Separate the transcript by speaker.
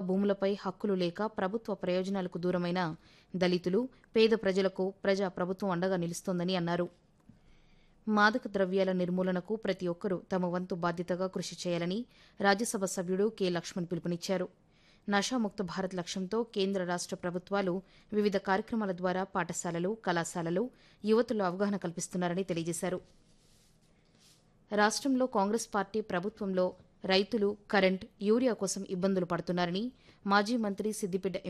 Speaker 1: భూములపై హక్కులు లేక ప్రభుత్వ ప్రయోజనాలకు దూరమైన దళితులు పేద ప్రజలకు ప్రజా ప్రభుత్వం అండగా నిలుస్తోందని అన్నారు మాదక ద్రవ్యాల నిర్మూలనకు ప్రతి ఒక్కరూ తమ వంతు బాధ్యతగా కృషి చేయాలని రాజ్యసభ సభ్యుడు కె లక్ష్మణ్ పిలుపునిచ్చారు నషాముక్త భారత్ లక్ష్యంతో కేంద్ర రాష్ట ప్రభుత్వాలు వివిధ కార్యక్రమాల ద్వారా పాఠశాలలు కళాశాలలు యువతలో అవగాహన కల్పిస్తున్నారని తెలియజేశారు రాష్ట్రంలో కాంగ్రెస్ పార్టీ ప్రభుత్వంలో రైతులు కరెంట్ యూరియా కోసం ఇబ్బందులు పడుతున్నారని మాజీ మంత్రి సిద్దిపేట